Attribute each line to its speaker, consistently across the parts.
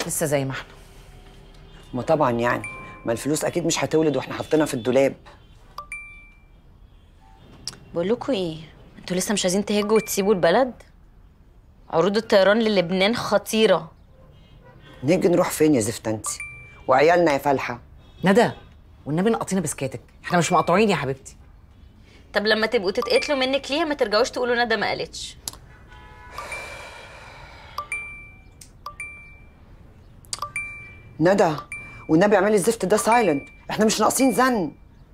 Speaker 1: لسه زي ما احنا
Speaker 2: ما طبعا يعني ما الفلوس اكيد مش هتولد واحنا حاطينها في الدولاب
Speaker 3: بقول لكم ايه انتوا لسه مش عايزين تهجوا وتسيبوا البلد عروض الطيران للبنان خطيره
Speaker 2: نيجي نروح فين يا زفت انت وعيالنا يا فالحه
Speaker 1: ندى والنبي نقطينا بسكاتك احنا مش مقطوعين يا حبيبتي
Speaker 3: طب لما تبقوا تتقتلوا منك ليها ما ترجعوش تقولوا ندى ما قالتش
Speaker 2: ندى والنبي اعملي الزفت ده سايلنت احنا مش ناقصين زن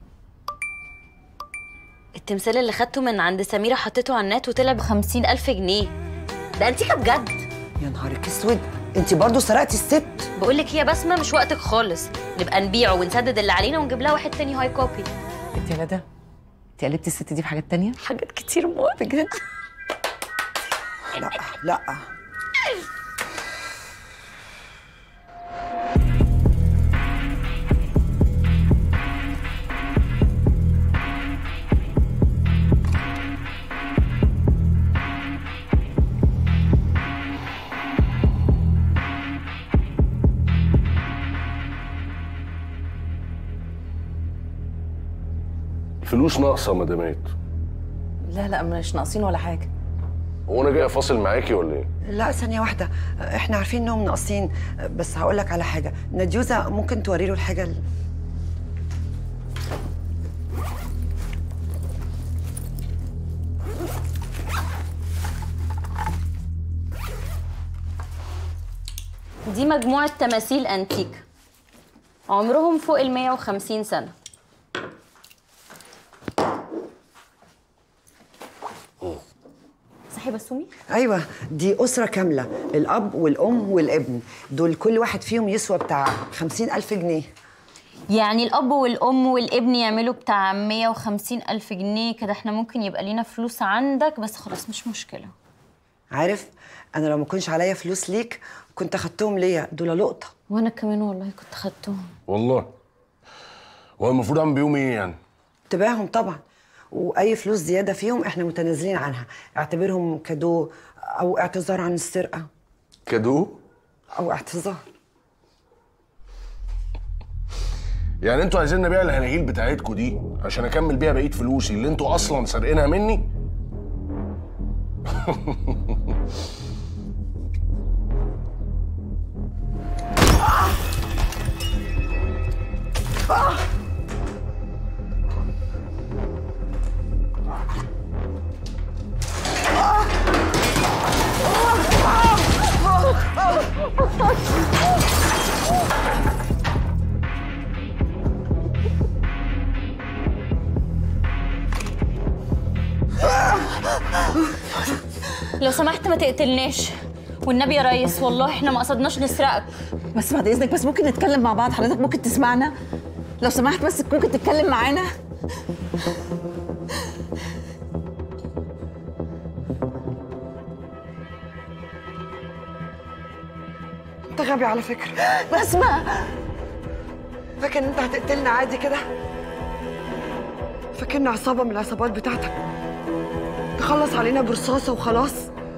Speaker 3: التمثال اللي خدته من عند سميرة حطيته على النت وطلع بخمسين ألف جنيه ده انتيكا بجد
Speaker 2: يا نهارك اسود انت برضو سرقتي الست
Speaker 3: بقول لك يا بسمة مش وقتك خالص نبقى نبيعه ونسدد اللي علينا ونجيب لها واحد تاني هاي كوبي
Speaker 1: انت يا ندى انت قلبتي الست دي في حاجات تانية
Speaker 3: حاجات كتير موت بجد
Speaker 2: لا لا
Speaker 4: فلوس ناقصه مدامات
Speaker 1: لا لا مش ناقصين ولا حاجه
Speaker 4: هو انا جاي افاصل معاكي ولا ايه
Speaker 2: لا ثانية واحدة احنا عارفين انهم ناقصين بس هقول لك على حاجة نديوزة ممكن توري له الحاجة ال-
Speaker 3: دي مجموعة تماثيل أنتيك عمرهم فوق ال 150 سنة صحي بسومي
Speaker 2: ايوه دي أسرة كاملة الأب والأم والابن دول كل واحد فيهم يسوى بتاع خمسين ألف جنيه
Speaker 3: يعني الأب والأم والابن يعملوا بتاع 150 ألف جنيه كده احنا ممكن يبقى لينا فلوس عندك بس خلاص مش مشكلة
Speaker 2: عارف أنا لو ما كنش عليا فلوس ليك كنت أخدتهم ليا دول لقطة
Speaker 3: وأنا كمان والله كنت خدتهم
Speaker 4: والله هو المفروض اعمل بيهم ايه يعني
Speaker 2: تباهم طبعا وأي فلوس زيادة فيهم احنا متنازلين عنها اعتبرهم كادو أو اعتذار عن السرقة
Speaker 4: كادو
Speaker 2: أو اعتذار
Speaker 4: يعني انتوا عايزين نبيع الهناهيل بتاعتكوا دي عشان اكمل بيها بقيه فلوسي اللي انتوا اصلا سارقينها مني
Speaker 3: لو سمحت ما تقتلناش والنبي يا ريس والله احنا ما قصدناش نسرقك
Speaker 5: بس بعد اذنك بس ممكن نتكلم مع بعض حضرتك ممكن تسمعنا لو سمحت بس ممكن تتكلم معانا
Speaker 2: أنت غبي على فكرة
Speaker 5: بسمة
Speaker 2: فاكر إن أنت هتقتلنا عادي كده فاكرنا عصابة من العصابات بتاعتك تخلص علينا برصاصة وخلاص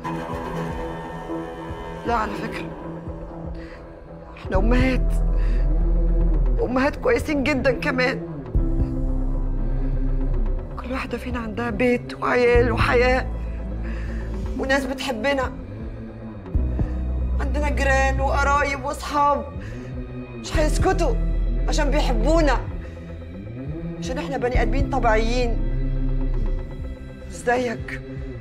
Speaker 2: لا على فكرة احنا أمهات أمهات كويسين جدا كمان كل واحدة فينا عندها بيت وعيال وحياة وناس بتحبنا عندنا جيران وقرايب واصحاب مش هيسكتوا عشان بيحبونا عشان احنا بني ادمين طبيعيين زيك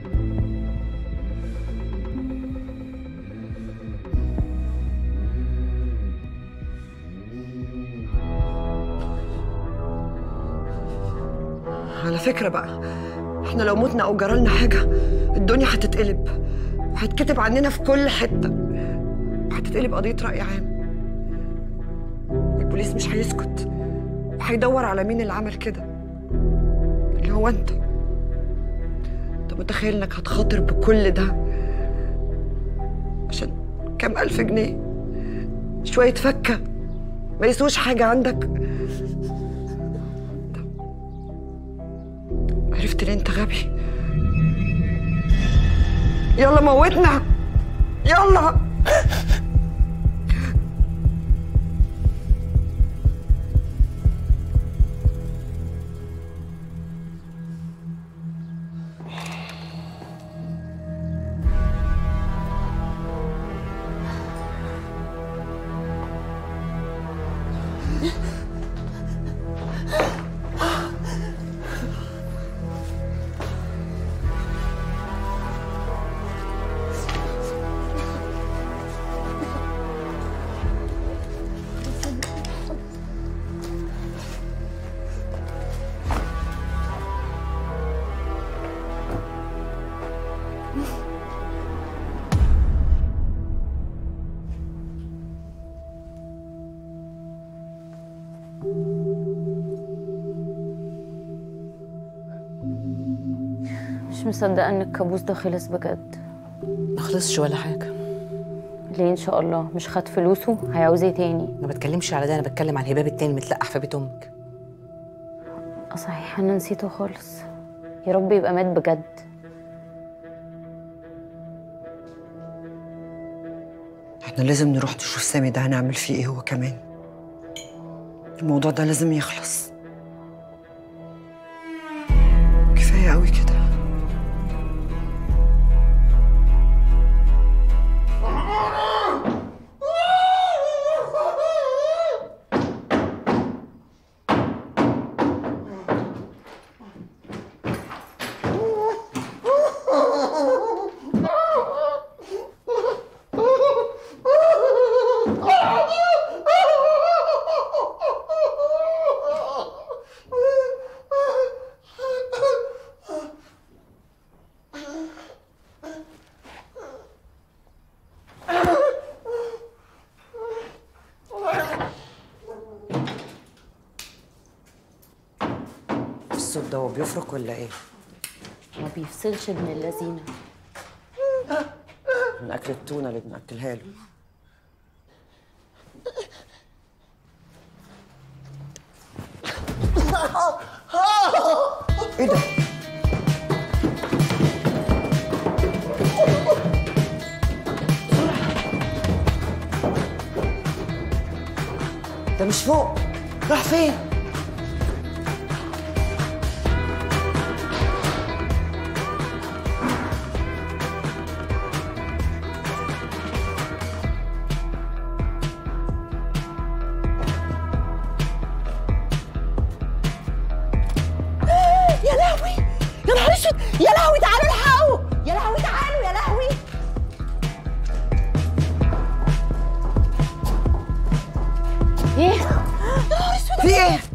Speaker 2: على فكرة بقى احنا لو متنا او جرالنا حاجة الدنيا هتتقلب وهيتكتب عننا في كل حتة وهتتقلب قضية رأي عام البوليس مش هيسكت وهيدور على مين اللي عمل كده اللي هو انت انت متخيل انك هتخاطر بكل ده عشان كام ألف جنيه شوية فكة ما يسوش حاجة عندك عرفت ليه انت غبي يلا موتنا يلا
Speaker 3: مش مصدقه ان الكابوس ده خلص بجد
Speaker 1: ما خلصش ولا حاجه
Speaker 3: ليه ان شاء الله مش خد فلوسه هيعوز ايه تاني
Speaker 1: ما بتكلمش على ده انا بتكلم على الهباب التاني متلقح في بيت امك
Speaker 3: اه صحيح انا نسيته خالص يا رب يبقى مات بجد
Speaker 2: احنا لازم نروح نشوف سامي ده هنعمل فيه ايه هو كمان الموضوع ده لازم يخلص كفايه قوي كده
Speaker 1: الصوت ده هو بيفرق ولا ايه
Speaker 3: ما بيفصلش ابن اللذينه
Speaker 2: من اكل التونه اللي بناكلها له ايه ده؟ ده مش فوق راح فين؟
Speaker 5: يا لهوي يا نهار اسود يا لهوي تعالوا الحقوا يا لهوي تعالوا يا لهوي
Speaker 3: ايه
Speaker 2: في ايه؟